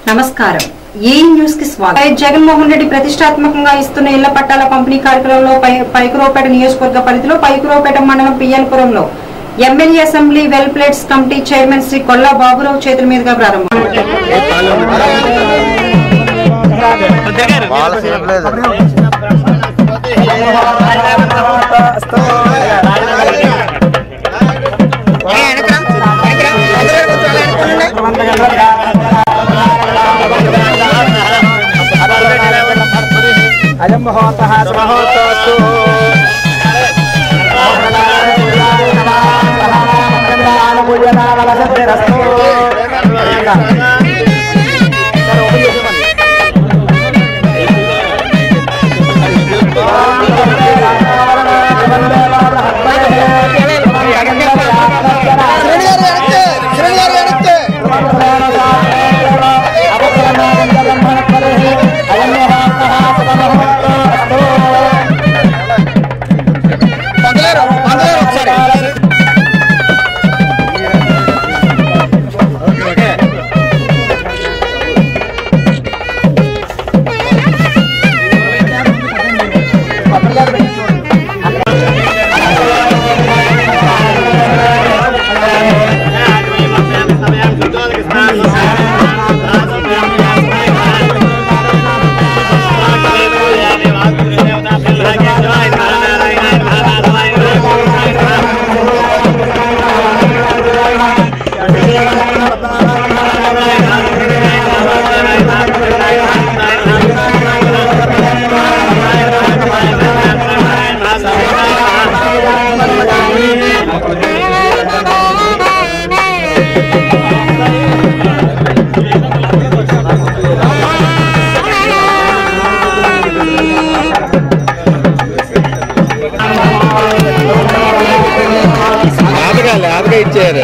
నమస్కారం ఏ న్యూస్ కి స్వాగతం జగన్మోహన్ రెడ్డి ప్రతిష్టాత్మకంగా ఇస్తున్న ఇళ్ల పట్టాల పంపిణీ కార్యక్రమంలో పై- పైకురావుపేట నియోజకవర్గ పరిధిలో పైకురావుపేట మండలం పిఎన్పురంలో ఎమ్మెల్యే అసెంబ్లీ వెల్ ప్లేట్స్ కమిటీ చైర్మన్ శ్రీ కొల్లా బాబురావు చేతుల మీదుగా ప్రారంభం వాళ్ళ సేమ్ లేదు అయం మహోతః సమహోతస్తు ఆదగా ఆదగా ఇచ్చారు